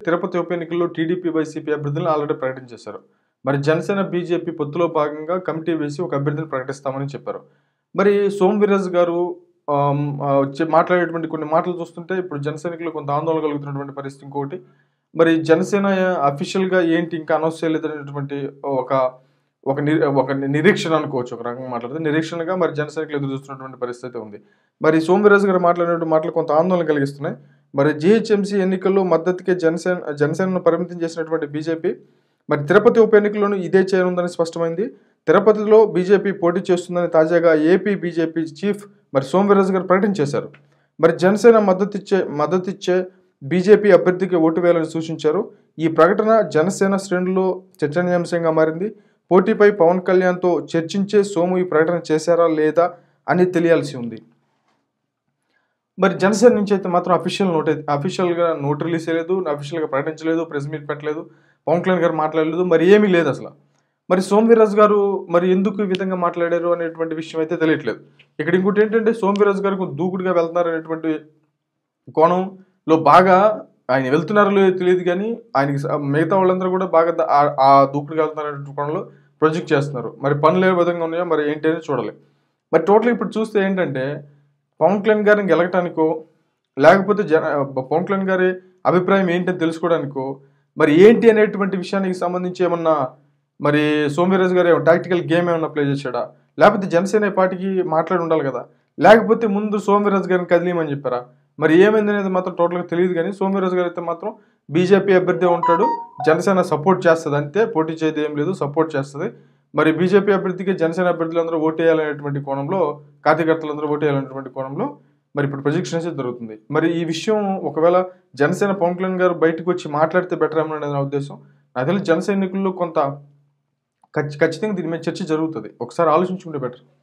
తిరుపతి ఉప ఎన్నికల్లో TDP YCP అభ్యర్థులను ఆల్రెడీ ప్రకటించేశారు మరి జనసేన బీజేపీ పొత్తులో భాగంగా కమిటీ వేసి ఒక అభ్యర్థిని ప్రకటిస్తామని చెప్పారు మరి సోమ్ వీర్రాజ్ గారు ఆమ్, ఆ, వచ్చి మాట్లాడేటువంటి కొన్ని మాటలు చూస్తుంటే ఇప్పుడు జనసైనికులు కొంత ఆందోళన కలుగుతున్నటువంటి పరిస్థితి ఇంకొకటి మరి జనసేన అఫీషియల్గా ఏంటి ఇంకా అనౌన్స్ చేయలేదనేటువంటి ఒక ఒక ని- ఒక నిరీక్షణ అనుకోవచ్చు ఒక రకంగా మాట్లాడితే నిరీక్షణగా మరి జనసైనికులు ఎదురు చూస్తున్నటువంటి పరిస్థితి ఉంది మరి సోమ్ వీర్రాజు గారు మాట్లాడిన మాటలు కొంత ఆందోళన కలిగిస్తున్నాయి మరి జిహెచ్ఎంసీ ఎన్నికల్లో మద్దతుకే జనసేన జనసేనను పరిమితం చేసినటువంటి బీజేపీ మరి తిరుపతి ఉప ఎన్నికల్లోనూ ఇదే చేయనుందని స్పష్టమైంది తిరుపతిలో బీజేపీ పోటీ చేస్తుందని తాజాగా ఏపీ బీజేపీ చీఫ్ మరి సోమ్ వీర్రాజు గారు ప్రకటించేశారు మరి జనసేన మద్దతిచ్చే మద్దతిచ్చే బీజేపీ అభ్యర్థికి ఓటు వేయాలని సూచించారు ఈ ప్రకటన జనసేన శ్రేణుల్లో చర్చనీయాంశంగా మారింది పోటీపై పవన్ కళ్యాణ్తో చర్చించే సోము ఈ ప్రకటన చేశారా లేదా అని తెలియాల్సి ఉంది మరి జనసేన నుంచి అయితే మాత్రం అఫీషియల్ నోట్ అయితే అఫీషియల్గా నోట్ రిలీజ్ చేయలేదు అఫీషియల్గా ప్రకటించలేదు ప్రెస్ మీట్ పెట్టలేదు పవన్ కళ్యాణ్ గారు మాట్లాడలేదు మరి ఏమీ లేదు అసలు మరి సోమ్ వీర్రాజు గారు మరి ఎందుకు ఈ విధంగా మాట్లాడారు అనేటువంటి విషయం అయితే తెలియట్లేదు ఇక్కడ ఇంకోటి ఏంటంటే సోమ్ వీర్రాజు గారు కొంచెం దూకుడుగా వెళ్తున్నారు అనేటువంటి కోణంలో బాగా ఆయన వెళ్తున్నారో లేదో తెలియదు కానీ ఆయనకి స- మిగతా వాళ్ళందరూ కూడా బాగా ద- ఆ- ఆ దూకుడుగా వెళ్తున్నారు అనేటువంటి కోణంలో ప్రొజెక్ట్ చేస్తున్నారు మరి పనులు ఏ విధంగా ఉన్నాయో మరి ఏంటి అనేది చూడాలి మరి టోటల్ ఇప్పుడు చూస్తే ఏంటంటే పవన్ కళ్యాణ్ గారిని గెలగటానికో లేకపోతే జన పవన్ కళ్యాణ్ గారి అభిప్రాయం ఏంటని తెలుసుకోవడానికో మరి ఏంటి అనేటువంటి విషయానికి సంబంధించి ఏమన్నా మరి సోమవీరాజు గారు టాక్టికల్ గేమ్ ఏమన్నా ప్లే చేశాడా లేకపోతే జనసేన పార్టీకి మాట్లాడి ఉండాలి కదా లేకపోతే ముందు సోమవీరాజు గారిని కదిలీమని చెప్పారా మరి ఏమైంది అనేది మాత్రం టోటల్గా తెలియదు కానీ సోమవీరాజు గారు అయితే మాత్రం బీజేపీ అభ్యర్థి ఉంటాడు జనసేన సపోర్ట్ చేస్తుంది అంతే పోటీ చేయదు ఏం లేదు సపోర్ట్ చేస్తుంది మరి బీజేపీ అభ్యర్థికి జనసేన అభ్యర్థులందరూ ఓటేయాలనేటువంటి కోణంలో కార్యకర్తలందరూ ఓటేయాలనేటువంటి కోణంలో మరి ఇప్పుడు ప్రొజెక్షన్ అయితే జరుగుతుంది మరి ఈ విషయం ఒకవేళ జనసేన పవన్ కళ్యాణ్ గారు బయటకు వచ్చి మాట్లాడితే బెటర్ ఏమో అనేది నా ఉద్దేశం నాకు తెలిసి జన సైనికుల్లో కొంత ఖచ్చి- ఖచ్చితంగా దీని మీద చర్చ జరుగుతుంది ఒకసారి ఆలోచించుకుంటే బెటర్